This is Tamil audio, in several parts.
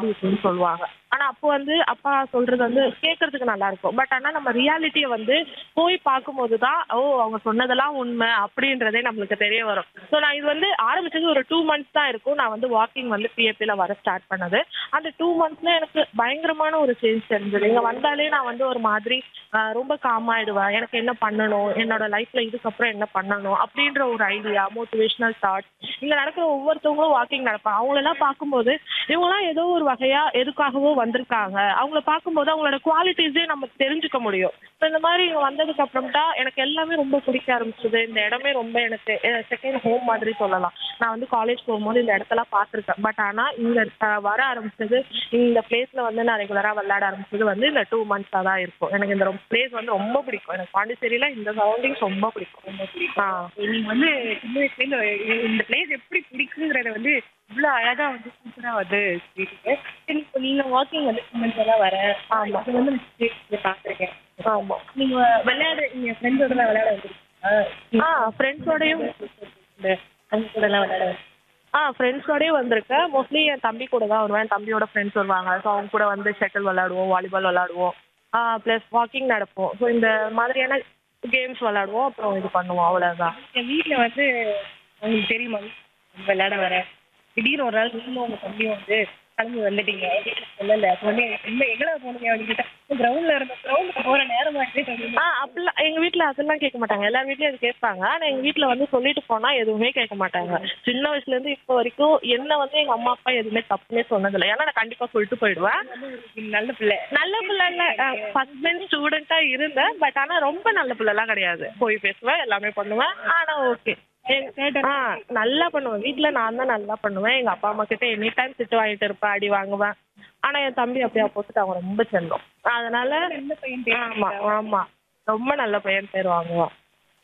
அப்படி இப்படின்னு சொல்லுவாங்க ஆனா அப்போ வந்து அப்பா சொல்றது வந்து கேட்கறதுக்கு நல்லா இருக்கும் பட் ஆனா நம்ம ரியாலிட்டியை வந்து போய் பார்க்கும்போது தான் ஓ அவங்க சொன்னதெல்லாம் உண்மை அப்படின்றதே நம்மளுக்கு தெரிய வரும் ஸோ நான் இது வந்து ஆரம்பிச்சது ஒரு டூ மந்த்ஸ் தான் இருக்கும் நான் வந்து வாக்கிங் வந்து பிஎப்பியில் வர ஸ்டார்ட் பண்ணது அந்த டூ மந்த்ஸ்ல எனக்கு பயங்கரமான ஒரு சேஞ்ச் தெரிஞ்சது இங்க வந்தாலே நான் வந்து ஒரு மாதிரி ஆஹ், ரொம்ப காம் ஆயிடுவேன் எனக்கு என்ன பண்ணணும் என்னோட லைஃப்ல இதுக்கப்புறம் என்ன பண்ணணும் அப்படின்ற ஒரு ஐடியா மோட்டிவேஷனல் தாட் இங்க நடக்கிற ஒவ்வொருத்தவங்களும் வாக்கிங் நடப்பாங்க அவங்களெல்லாம் பார்க்கும்போது இவங்கெல்லாம் ஏதோ ஒரு வகையா எதுக்காகவோ வந்திருக்காங்க அவங்கள பார்க்கும்போது அவங்களோட குவாலிட்டிஸே நம்ம தெரிஞ்சுக்க முடியும் ஸோ இந்த மாதிரி இங்க வந்ததுக்கு அப்புறம்டா எனக்கு எல்லாமே ரொம்ப பிடிக்க ஆரம்பிச்சது இந்த இடமே ரொம்ப எனக்கு செகண்ட் ஹோம் மாதிரி சொல்லலாம் நான் வந்து காலேஜ் போகும்போது இந்த இடத்தெல்லாம் பார்த்துருக்கேன் பட் ஆனா இங்க அஹ், வர ஆரம்பிச்சது இந்த பிளேஸ்ல வந்து நான் ரெகுலரா விளையாட ஆரம்பிச்சது வந்து இந்த டூ மந்த்ஸா தான் இருக்கும் எனக்கு இந்த பிளேஸ் வந்து ரொம்ப பிடிக்கும் எனக்கு பாண்டிச்சேரியில இந்த சரௌண்டிங்ஸ் ரொம்ப பிடிக்கும் ரொம்ப பிடிக்கும் ஆ நீங்க வந்து சின்ன வயசுல இந்த இந்த பிளேஸ் எப்படி பிடிக்குங்கிறத வந்து இவ்வளோ அழகா வந்து சூப்பரா வந்து சொல்லிட்டீங்க சரி இப்போ நீங்க வாக்கிங் வந்து சிமெண்ட்ஸ் எல்லாம் வர ஆமா. அது வந்து நான் பார்த்துருக்கேன் ஆமா நீங்க விளையாட நீங்க ஃப்ரெண்ட்ஸோட எல்லாம் விளையாட வந்திருக்கீங்களா ஆ ஃப்ரெண்ட்ஸோடயும் இந்த அவங்க கூட எல்லாம் விளையாட வந்து- ஆ ஃப்ரெண்ட்ஸோடய வந்திருக்கேன் மோஸ்ட்லி என் தம்பி கூட தான் வருவேன் என் தம்பியோட ஃப்ரெண்ட்ஸ் வருவாங்க ஸோ அவங்க கூட வந்து ஷட்டில் விளாடுவோம் வாலிபால் விளாடுவோம் ப்ளஸ் வாக்கிங் நடப்போம் ஸோ இந்த மாதிரியான கேம்ஸ் விளாடுவோம் அப்புறம் இது பண்ணுவோம் அவ்வளோதான் என் வீட்ல வந்து உங்களுக்கு தெரியுமா விளையாட வர திடீர்னு ஒரு நாள் நீங்களும் உங்க தம்பியும் வந்து கிளம்பி வந்துட்டீங்க வீட்டுல சொல்லல அப்ப வந்து என்ன எங்களை போனீங்க அப்படின்னு கேட்டா கிரவுண்ட்ல இருந்த கிரவுண்ட்ல போற நேரமா இருக்கு ஆ அப்படிலாம் எங்கள் வீட்டில் அதெல்லாம் கேட்க மாட்டாங்க எல்லார் வீட்லையும் அது கேட்பாங்க ஆனால் எங்கள் வீட்டில் வந்து சொல்லிட்டு போனால் எதுவுமே கேட்க மாட்டாங்க சின்ன வயசுலேருந்து இப்போ வரைக்கும் என்ன வந்து எங்கள் அம்மா அப்பா எதுவுமே தப்புனே சொன்னதில்லை ஏன்னா நான் கண்டிப்பாக சொல்லிட்டு போயிடுவேன் நல்ல பிள்ளை நல்ல பிள்ளைல ஃபர்ஸ்ட் பெஞ்ச் ஸ்டூடெண்டா இருந்தேன் பட் ஆனா ரொம்ப நல்ல பிள்ளைலாம் கிடையாது போய் பேசுவேன் எல்லாமே பண்ணுவேன் ஆனா ஓகே ஆ நல்லா பண்ணுவேன் வீட்ல நான் தான் நல்லா பண்ணுவேன் எங்க அப்பா அம்மா கிட்ட எனி டைம் திட்டு வாங்கிட்டு இருப்பேன் அடி வாங்குவேன் ஆனா என் தம்பி அப்படியே ஆப்போசிட் அவங்க ரொம்ப செல்லம் அதனால நல்ல பையன் பேர் ஆமா ஆமா ரொம்ப நல்ல பையன் பேர் வாங்குவான்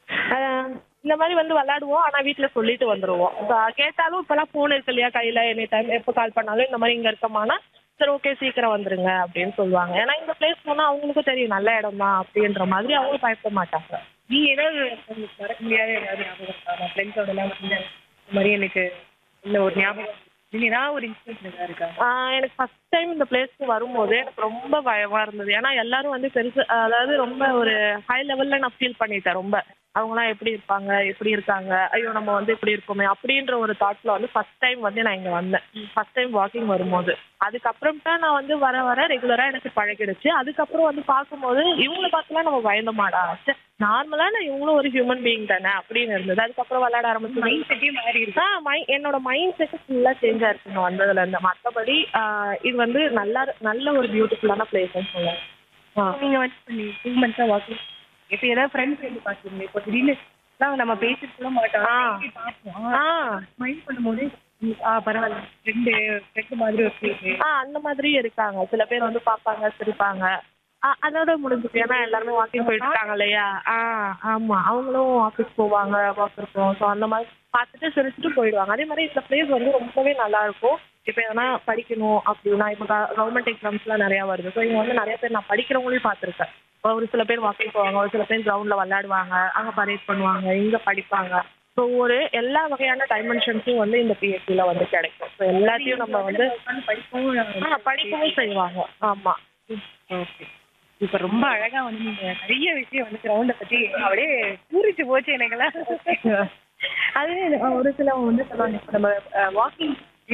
அஹ் இந்த மாதிரி வந்து விளையாடுவோம் ஆனா வீட்ல சொல்லிட்டு வந்துருவோம் இப்ப கேட்டாலும் இப்பெல்லாம் போன் இருக்கு இல்லையா கையில எனி டைம் எப்போ கால் பண்ணாலும் இந்த மாதிரி இங்க இருக்கமானா சரி ஓகே சீக்கிரம் வந்துருங்க அப்படின்னு சொல்லுவாங்க ஏன்னா இந்த பிளேஸ் போனா அவங்களுக்கும் தெரியும் நல்ல இடம் தான் அப்படின்ற மாதிரி அவங்களும் பயப்பட மாட்டாங்க நீங்க ஏதாவது உங்களுக்கு மறக்க முடியாத ஏதாவது ஞாபகம் இருக்கா நான் ஃப்ரெண்ட்ஸோட எல்லாம் வந்து இந்த மாதிரி எனக்கு இந்த ஒரு ஞாபகம் நீங்க ஏதாவது ஒரு இன்சிடென்ட் ஏதாவது இருக்கா ஆஹ் எனக்கு ஃபர்ஸ்ட் டைம் இந்த பிளேஸ்க்கு வரும்போது எனக்கு ரொம்ப பயமா இருந்தது ஏன்னா எல்லாரும் வந்து பெருசு அதாவது ரொம்ப ஒரு ஹை லெவல்ல நான் ஃபீல் பண்ணிட்டேன் ரொம்ப அவங்களாம் எப்படி இருப்பாங்க எப்படி இருக்காங்க ஐயோ நம்ம வந்து இப்படி இருக்கோமே அப்படின்ற ஒரு தாட்ல வந்து ஃபர்ஸ்ட் டைம் வந்து நான் இங்க வந்தேன் ஃபர்ஸ்ட் டைம் வாக்கிங் வரும்போது அதுக்கப்புறம்ட்டா நான் வந்து வர வர ரெகுலரா எனக்கு பழகிடுச்சு அதுக்கப்புறம் வந்து பார்க்கும்போது இவங்களை பார்த்துலாம் நம்ம பயந்தமாடா நார்மலா நான் இவங்களும் ஒரு ஹியூமன் பீயிங் தானே அப்படின்னு இருந்தது அதுக்கப்புறம் விளையாட ஆரம்பிச்சு மைண்ட் செட்டே மாறி இருக்கு ஆ மை என்னோட மைண்ட் செட் ஃபுல்லா சேஞ்ச் ஆயிருக்குங்க வந்ததுல இருந்து மற்றபடி இது வந்து நல்லா நல்ல ஒரு பியூட்டிஃபுல்லான பிளேஸ்ன்னு சொல்லலாம் ஆ நீங்க வந்து பண்ணி டூ மந்த்ஸா வாக்கிங் இப்போ ஏதாவது ஃப்ரெண்ட்ஸ் வந்து பாத்தீங்க இப்போ திடீர்னு எல்லாம் நம்ம பேசிட்டு கூட மாட்டோம் ஆ. பேசி பார்ப்போம் ஆ மைண்ட் பண்ணும்போது ஆ பரவாயில்ல ஃப்ரெண்டு ஃப்ரெண்டு மாதிரி ஒரு ஃபீல் ஆ அந்த மாதிரி இருக்காங்க சில பேர் வந்து பார்ப்பாங்க சிரிப்பாங்க ஆ அதோட முடிஞ்சுது ஏன்னா எல்லாருமே வாக்கிங் போயிட்டு இருக்காங்க இல்லையா ஆ ஆமா அவங்களும் ஆஃபீஸ் போவாங்க ஒர்க் இருக்கும் ஸோ அந்த மாதிரி பார்த்துட்டு சிரிச்சுட்டு போயிடுவாங்க அதே மாதிரி இந்த பிளேஸ் வந்து ரொம்பவே நல்லா இருக்கும் இப்போ எதனா படிக்கணும் அப்படின்னா இப்போ கவர்மெண்ட் எக்ஸாம்ஸ்லாம் நிறையா வருது ஸோ இங்கே வந்து நிறைய பேர் நான் படிக்கிறவங்களையும் பார்த்துருக்கேன் ஒரு சில பேர் வாக்கிங் போவாங்க ஒரு சில பேர் கிரவுண்டில் விளையாடுவாங்க அங்கே பரேட் பண்ணுவாங்க இங்கே படிப்பாங்க ஸோ ஒரு எல்லா வகையான டைமென்ஷன்ஸும் வந்து இந்த பிஎஸ்சியில் வந்து கிடைக்கும் ஸோ எல்லாத்தையும் நம்ம வந்து படிக்கவும் ஆ படிக்கவும் செய்வாங்க ஆமாம் ஓகே இப்ப ரொம்ப அழகா வந்து நீங்க நிறைய விஷயம் வந்து கிரவுண்ட பத்தி அப்படியே பூரிச்சு போச்சு எனக்கெல்லாம் அது ஒரு சிலவங்க வந்து சொல்லுவாங்க இப்ப நம்ம வாக்கிங்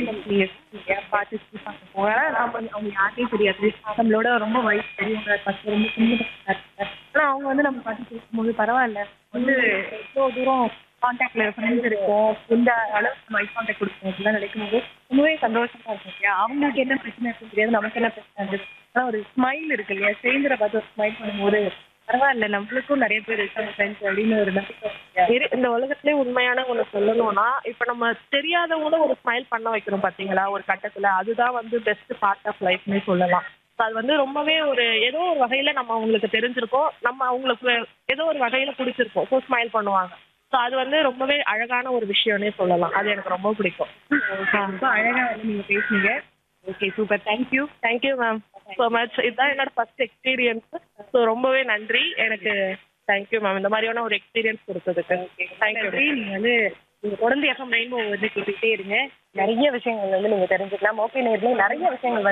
நீங்க பார்த்து சுத்தி பார்க்க போனா நாம அவங்க யாருக்கே தெரியாது நம்மளோட ரொம்ப வயசு பெரியவங்க பத்து ரொம்ப சின்ன ஆனா அவங்க வந்து நம்ம பார்த்து பேசும்போது பரவாயில்ல வந்து எவ்வளோ தூரம் கான்டாக்ட்ல ஃப்ரெண்ட்ஸ் இருக்கும் இந்த அளவுக்கு நம்ம ஐ கான்டாக்ட் கொடுப்போம் அப்படிலாம் நினைக்கும்போது ரொம்பவே சந்தோஷமா இருக்கும் இல்லையா அவங்களுக்கு என்ன பிரச்சனை இருக்குன்னு தெரியாது நமக்கு என்ன பிரச்சனை இருக்குது ஆனா ஒரு ஸ்மைல் இருக்கு இல்லையா ஸ்ட்ரேஞ்சரை பார்த்து ஒரு ஸ்மைல் பண்ணும்போது பரவாயில்ல நம்மளுக்கும் நிறைய பேர் இருக்காங்க ஃப்ரெண்ட்ஸ் அப்படின்னு ஒரு நம்பிக்கை இருக்கு இல்லையா? இரு- இந்த உலகத்திலே உண்மையான ஒன்று சொல்லணும்னா இப்போ நம்ம தெரியாதவங்களும் ஒரு ஸ்மைல் பண்ண வைக்கிறோம் பார்த்தீங்களா ஒரு கட்டத்தில் அதுதான் வந்து பெஸ்ட் பார்ட் ஆஃப் லைஃப்னே சொல்லலாம் ஸோ அது வந்து ரொம்பவே ஒரு ஏதோ ஒரு வகையில் நம்ம அவங்களுக்கு தெரிஞ்சிருக்கோம் நம்ம அவங்களுக்கு ஏதோ ஒரு வகையில் பிடிச்சிருக்கோம் ஸோ ஸ்மைல் பண்ணுவாங்க ஸோ அது வந்து ரொம்பவே அழகான ஒரு விஷயம்னே சொல்லலாம் அது எனக்கு ரொம்ப பிடிக்கும் ரொம்ப அழகா வந்து நீங்க பேசுனீங்க okay super thank you thank you ma'am so much இதுதான் என்னோட ஃபர்ஸ்ட் எக்ஸ்பீரியன்ஸ் ஸோ ரொம்பவே நன்றி எனக்கு தேங்க்யூ மேம் இந்த மாதிரியான ஒரு எக்ஸ்பீரியன்ஸ் கொடுத்ததுக்கு தேங்க்யூ நீங்க வந்து நீங்க தொடர்ந்து எஃப்எம் ரெயின்போ வந்து கேட்டுக்கிட்டே இருங்க நிறைய விஷயங்கள் வந்து நீங்க தெரிஞ்சுக்கலாம் ஓகே நேர்ல நிறைய விஷயங்கள் வந்து